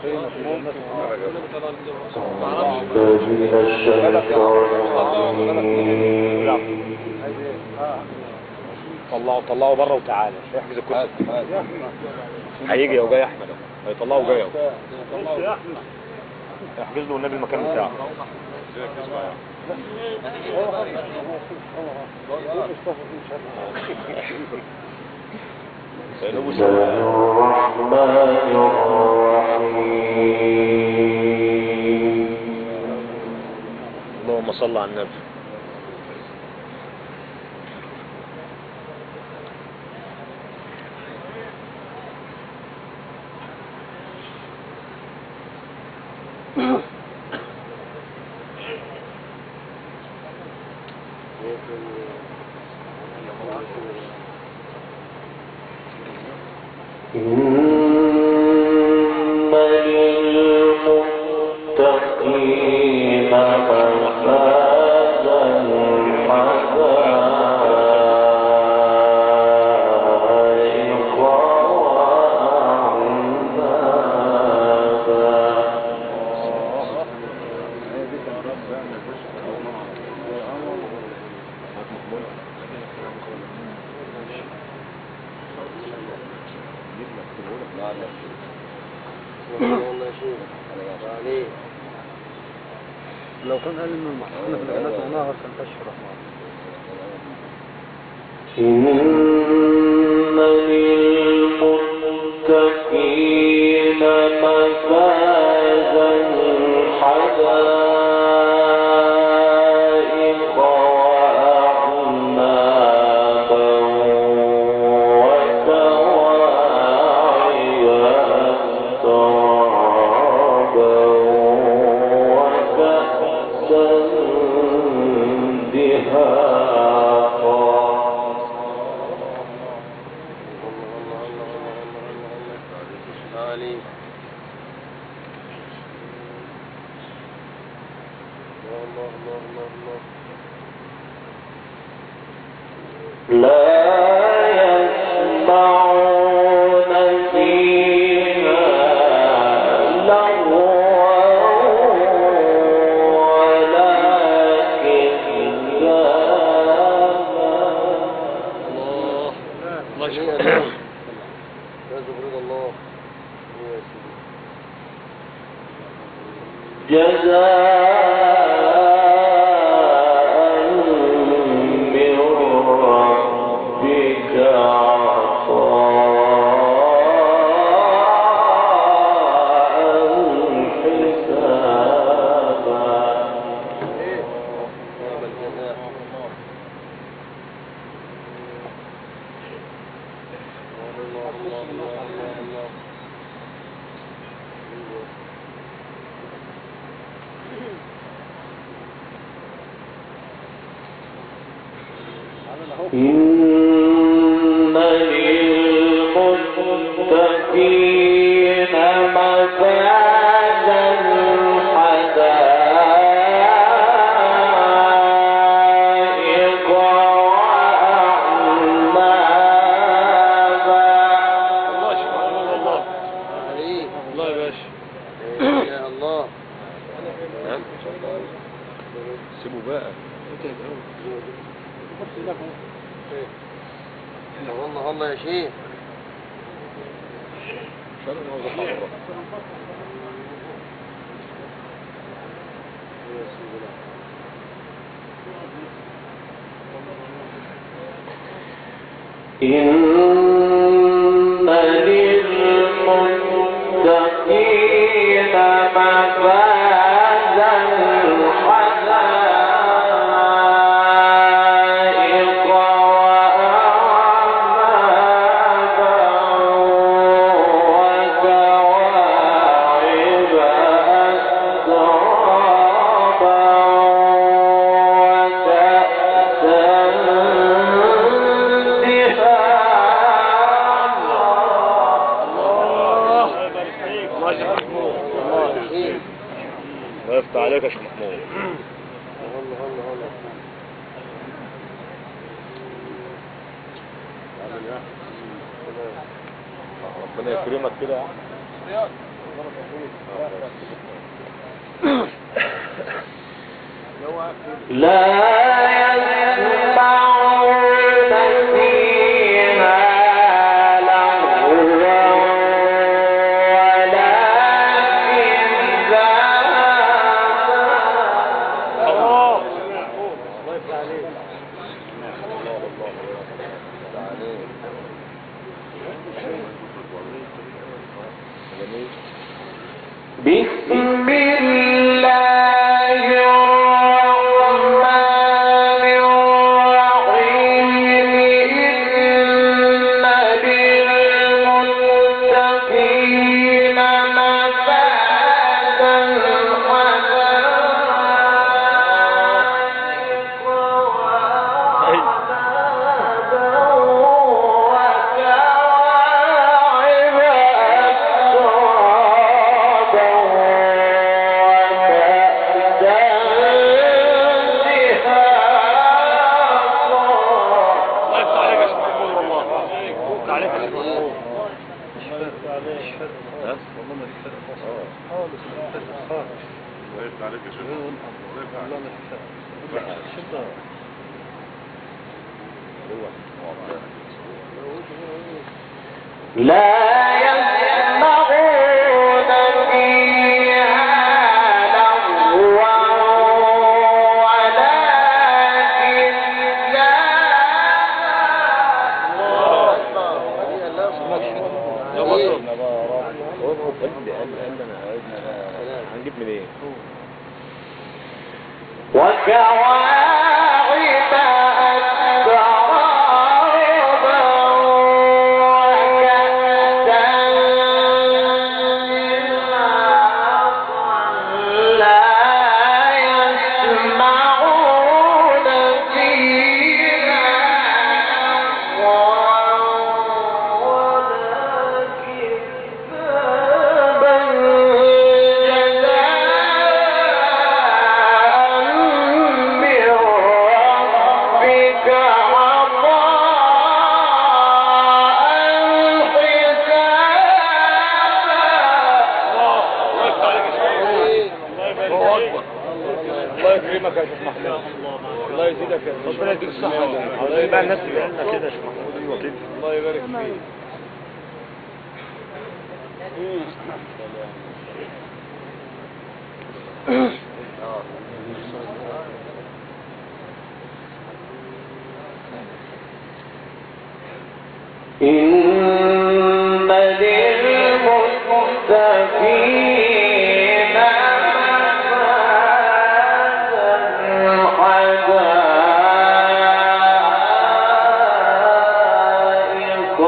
طلعوا طلعوا بره وتعالى احجز الكرسي هيجي اهو جاي احمد اهو هيطلعوا جاي اهو احجز له النبي المكان بتاعه سيدنا بسم الله الرحمن الرحيم اللهم صل على النبي إن للمتقين مفازا حدائق وأعنابا لو كان قال ان المحصول في الجنات ونهر كان تشرح معه إن للمتقين مفازا حدائق وأعنابا وكواعب أترابا وكأسا دهاقا لا يسمعون فيها لغوا ولا كذابا الله يشكرك جزاء من ربك عطاء حسابا إن للمتقين مفازا حدائق وأعنابا الله يشكرك الله الله يا باشا يا الله ها؟ سيبوا بقى الله الله يا شيخ مش انا اللي موظف على الرقم. إن للمتقين مفازا حدائق وأعنابا وكواعب أترابا وكأسا دهاقا الله يجزاك محمود الله الله يفتح عليك يا شيخ محمود ربنا يكرمك كده يا عم لا يسمعون فيها لغوا ولا كذابا الله بسم الله الرحمن الرحيم إن للمتقين مفازا حدائق وأعنابا وكواعب أترابا لا يسمعون فيها لغوا ولا كذابا يا مصر هو قال لي قال لي قال لي انا عايز- هنجيب منين؟ وكواعب أترابا وكأسا لا يسمعون فيها ولا كذابا الله يكرمك يا شيخ محمود الله يزيدك يا شيخ ربنا يديك الصحة الله يبقى الناس اللي كده يا شيخ محمود ايوه كده الله يبارك فيك إن للمتقين مفازا حدائق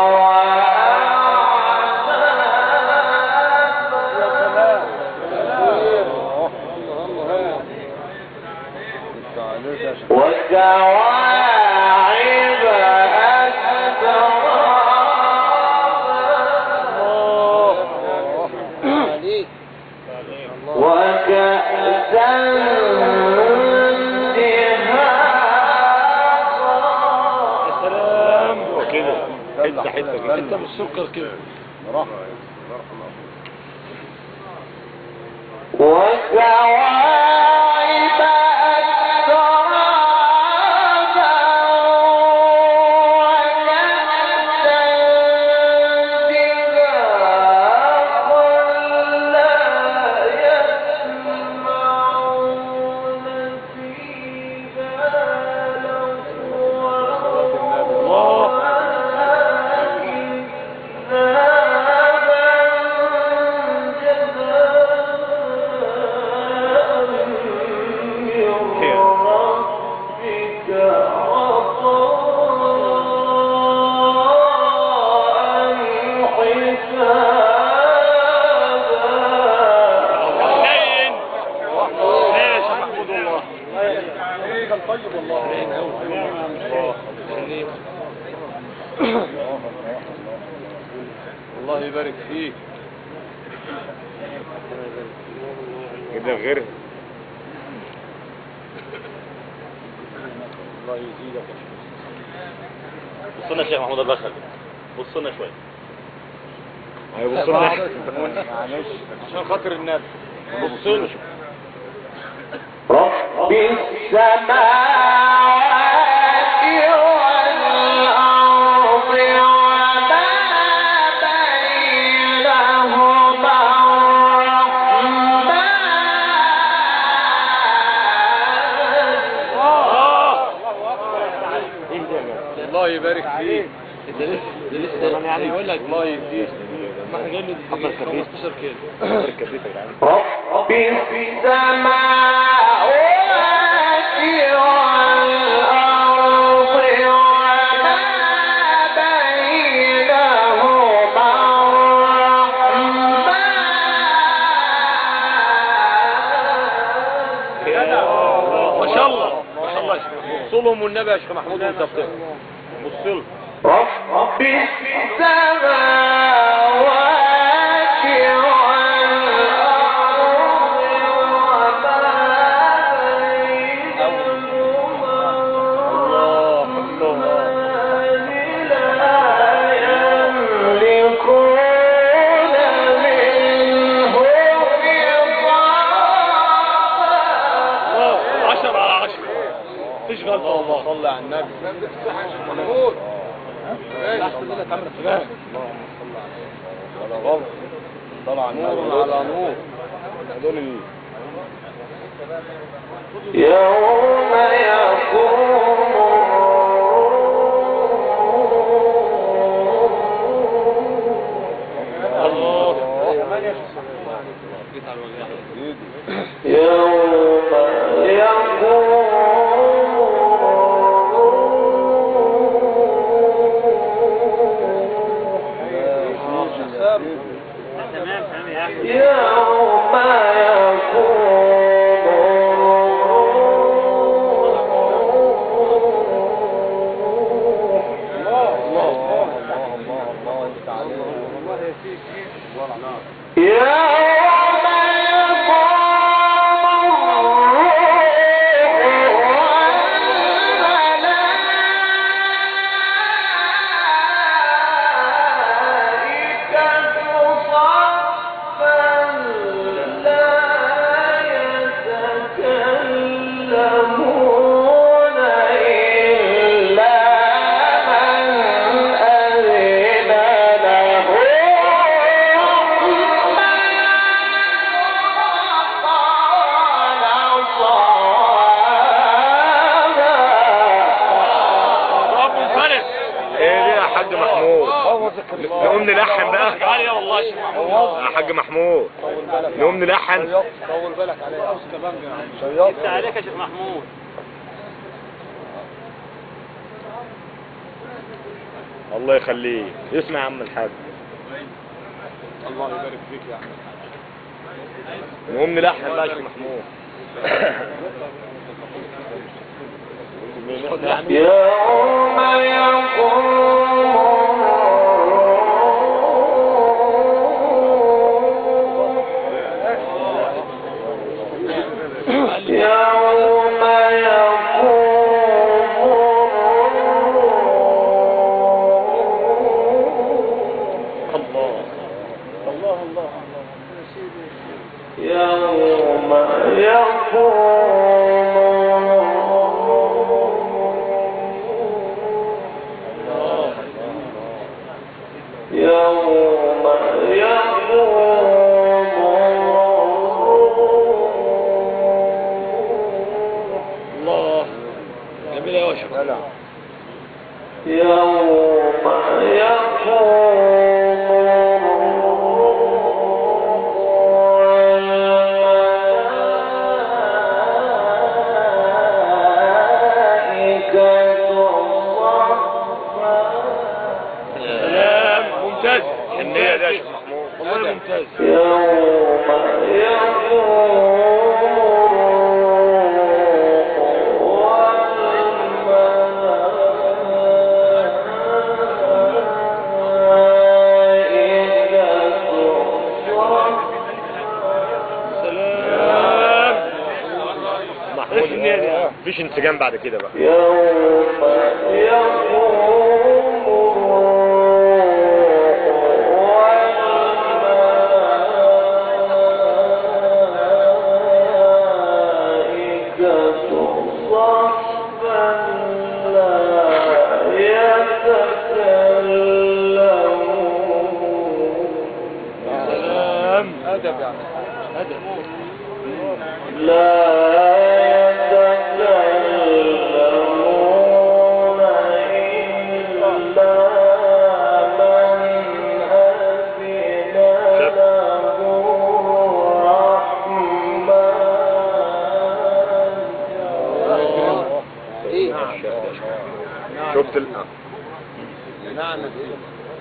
وكواعب أترابا وكأسا دهاقا سلام وكده حته حته كده انت بالسكر كده وكواعب أترابا وكأسا دهاقا لا يسمعون فيها لغوا ولا كذابا حنين حنين يا شيخ محمود والله كان طيب والله الله يبارك فيك كده غيرها الله يزيدك يا شيخ بصنا يا شيخ محمود البخل بصنا شويه هيبص لنا معلش عشان خاطر النبي بص له رب السماوات والأرض وما بينهما الرحمن الله يبارك فيك ده لسه ده لسه يعني يقول لك الله يهديك ما احنا جايين له 15 كيلو رب السماوات والأرض وما بينهما الرحمن ما شاء الله ما شاء الله يا شيخ بص لهم والنبي يا شيخ محمود وانت بتقرا بص له رب السماوات والأرض وما الله الله لا يملكون منه خطابا 10 على 10 مفيش غلطه والله صلي على النبي محمود احسن منك عمرو فلان ولا غلط طلع نور على نور دول ال- يوم يقوم الله يوم يقوم يوم يقوم يوم يتكلمون إلا من أذن له قال صوابا رب الفرس ايه دي يا حاج محمود نقوم نلحن بقى تعالى يا والله يا شيخ محمود يا حاج محمود نقوم نلحن طول بالك عليه اوس كمان شياط انت عليك يا شيخ محمود الله يخليك اسمع يا عم الحاج الله يبارك فيك يا عم نقوم نلحن بقى يا شيخ محمود يوم يقوم يوم يقوم يوم يقوم يوم يقوم الله جميل يا شيخ يوم سلام ممتاز النية ده يا شيخ محمود والله ممتاز يوم سلام محمود مفيش انسجام بعد كده بقى يوم يقوم أدب يعني أدب لا يتكلمون إلا من أذن له الرحمن إيه شفت ال... نعم إيه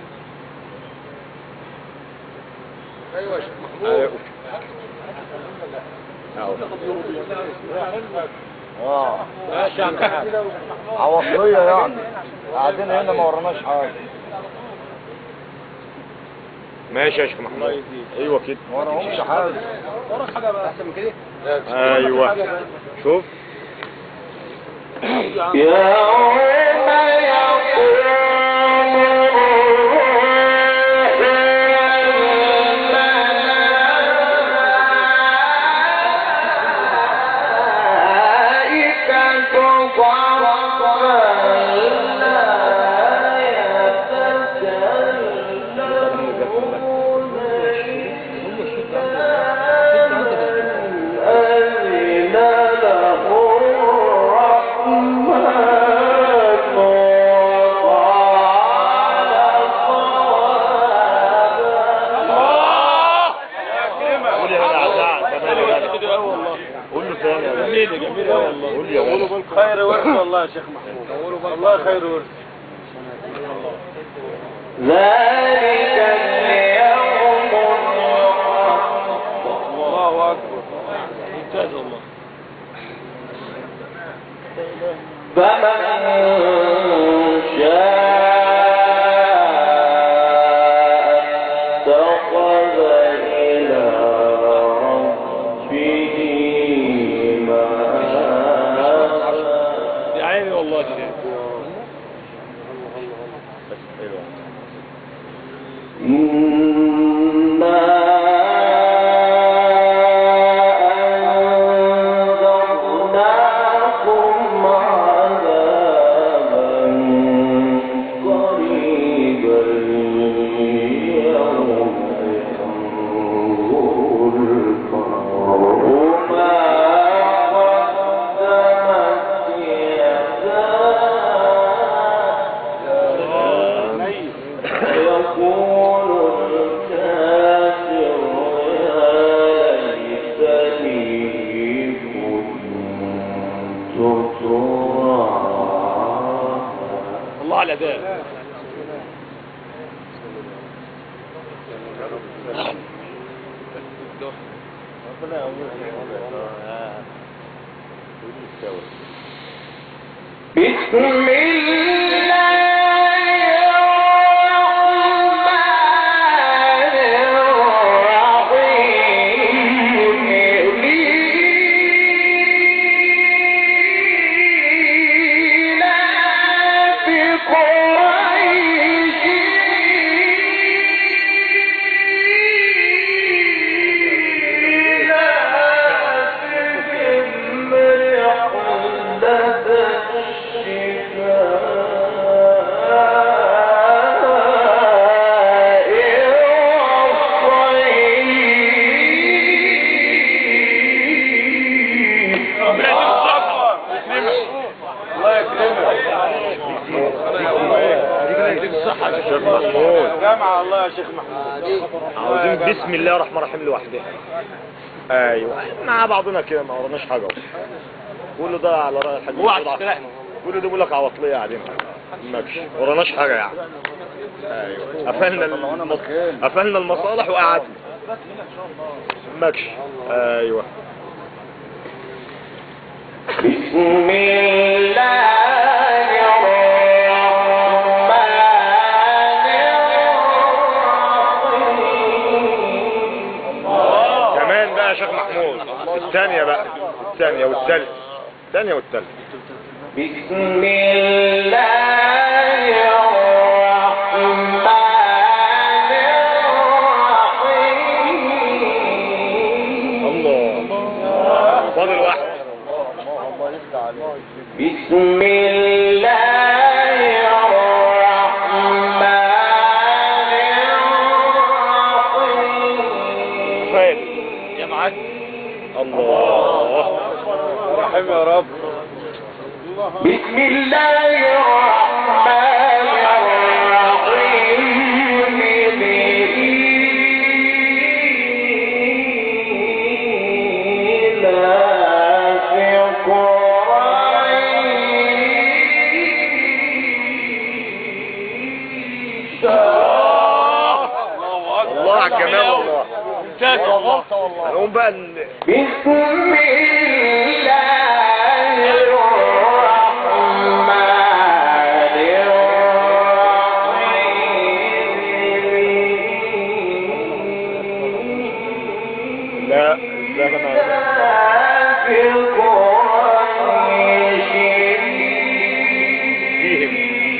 أيوة يا شيخ محمود أيوة. أهو. اه ماشي يا عم حاج عواطلية يعني قاعدين هنا ما وراناش حاجة ماشي يا شيخ محمود ايوه كده ما وراهمش حاجة وراك حاجة بقى أحسن من كده ايوه شوف يوم يقوم الملائكة صفا لا يتكلمون أذن له الرحمن وقال صوابا قول يا جدع قول له ثاني يا جميل جميل أوي والله قول يا ولد خير ورث والله يا شيخ محمود والله خير ورث ذلك اليوم الحق الله أكبر ممتاز والله فمن شاء اتخذ إلى ربه مآبا يا عيني والله شيخ إنا أنذرناكم عذابا قريبا يوم ينظر المرء ما قدمت يداه ويقول الكافر يا ليتني كنت ترابا الله على ده بسم الله الرحمن الرحيم لإيلاف قريش إيلافهم رحلة الشتاء والصيف الله يكرمك يديك الصحة يا شيخ محمود جامعة الله يا شيخ محمود عاوزين بسم الله الرحمن الرحيم لوحدها ايوه مع بعضنا كده ما وراناش حاجه كله ده على راي الحاج اوعى محمود تستريحنا كله ده بيقول لك عواطليه قاعدين ماكش وراناش حاجه يعني ايوه قفلنا المص... قفلنا المصالح وقعدنا ماكش ايوه بسم الله الرحمن الرحيم كمان بقى يا شيخ محمود الثانيه بقى الثانيه والثالثه الثانيه والثالثه بسم الله الرحمن الرحيم الله فاضل واحد بسم الله الرحمن الرحيم فايد الله رحم يا رب بسم الله الرحمن الرحيم لإيلاف قريش الله على الجمال والله ممتاز والله هنقوم بقى ن- بسم الله الرحمن الرحيم لا لا انا في قريش فيهم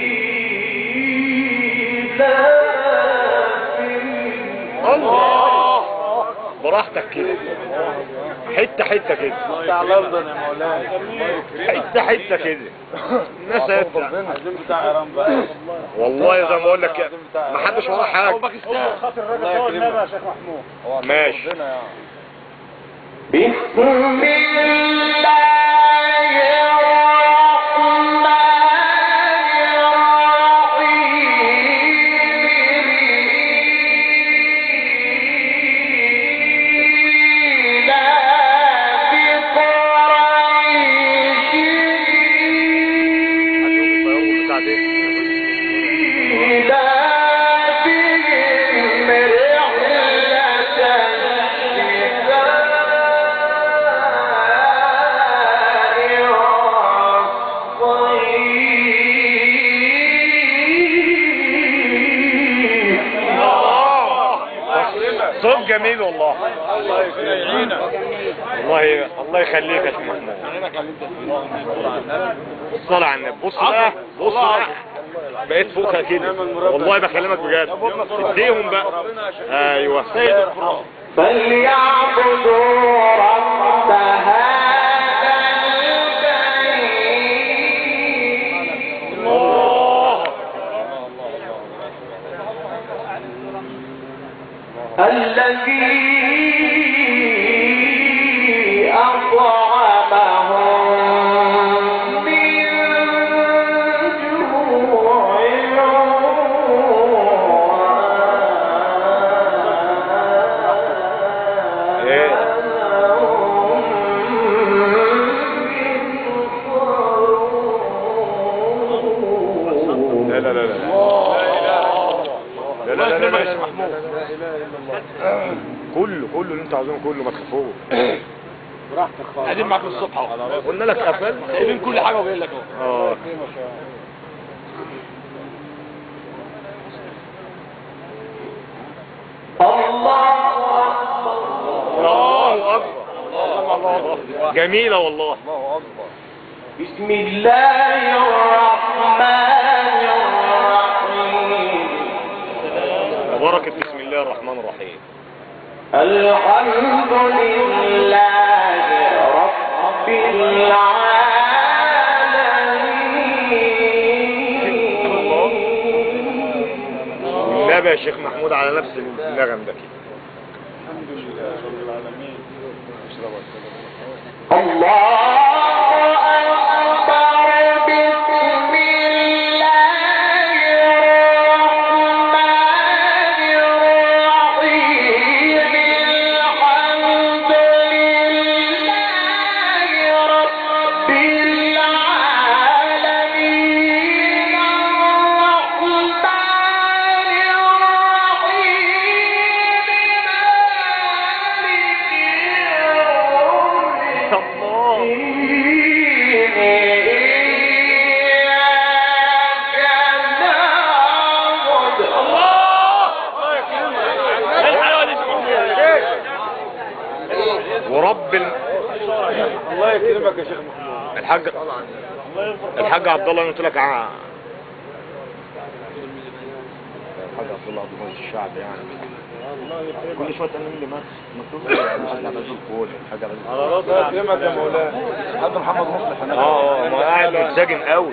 الله براحتك كده حته حته كده بتاع لندن يا مولاي حته حته كده الناس هيبدأ. عايزين بتاع ايران بقى والله زي ما بقول لك ما حدش وراه حاجه باكستان خاطر الراجل الله هو النبي يكرمك. يا شيخ محمود ماشي بسم الله الرحمن الرحيم إيلاف قريش إيلافهم رحلة الشتاء والصيف صوت جميل والله الله يعينك الله الله يخليك يا شيخ محمود يعينك على اللي انت فيه الصلاة على النبي بص بقى بص بقى بقيت فوقها كده والله بكلمك بجد اديهم بقى ايوه سيد القراء فليعبدوا رب هذا البيت الله الذي أطعمهم من جوع ايه لا لا لا لا لا لا لا لا لا لا محمود كله كله اللي انت عاوزينه كله ما تخافوش براحتك خالص قاعدين معاك الصبح اهو قلنا لك قفل سايبين كل حاجه وجايين لك اهو اه الله اكبر جميلة والله بسم الله الرحمن الرحيم بركة بسم الله الرحمن الرحيم الحمد لله رب العالمين النبي يا شيخ محمود على نفس النغم ده كده الله أكبر بسم الله الرحمن الرحيم الحمد لله رب العالمين الرحمن الرحيم مالك يوم ورب ال... الله يكرمك يا شيخ محمود الحاج الحاج عبد الله قلت لك ع... الحاج عبد الله عبد الله الشعب يعني كل شويه تعمل لي مات مكتوب الحاج عبد الله الكول الحاج عبد الله الله يكرمك يا مولانا حد محمد مصلح هناك اه اه ما قاعد منسجم قوي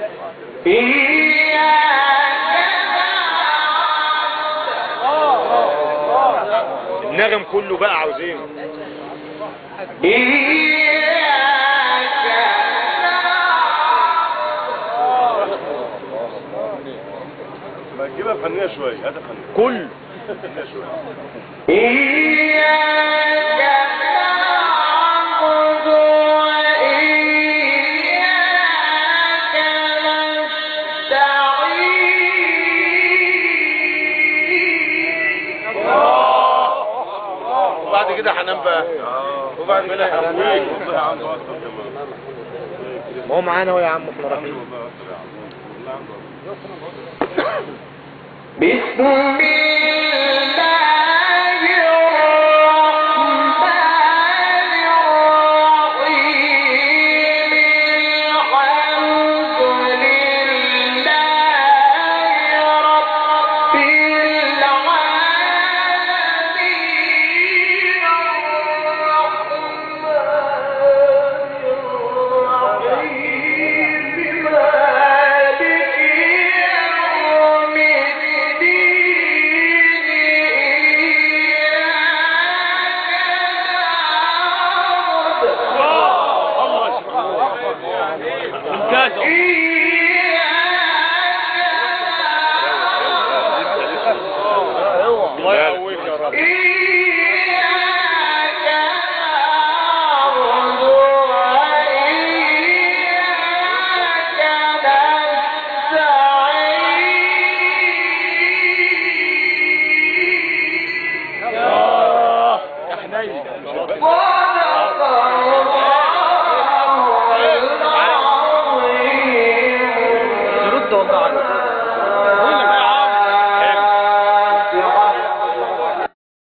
النغم كله بقى عاوزينه ما تجيبها فنية شوية هذا فنية كل فنية شوية وبعد كده هنام بقى وبعد كده هنام والله عنده أكتر كمان ما هو معانا اهو يا عم احنا رايحين والله أكتر يا عم والله عنده أكتر بسم الله الرحمن الرحيم الحمد لله رب العالمين الرحمن الرحيم مالك يوم الله يقويك يا رب ترد والله عليك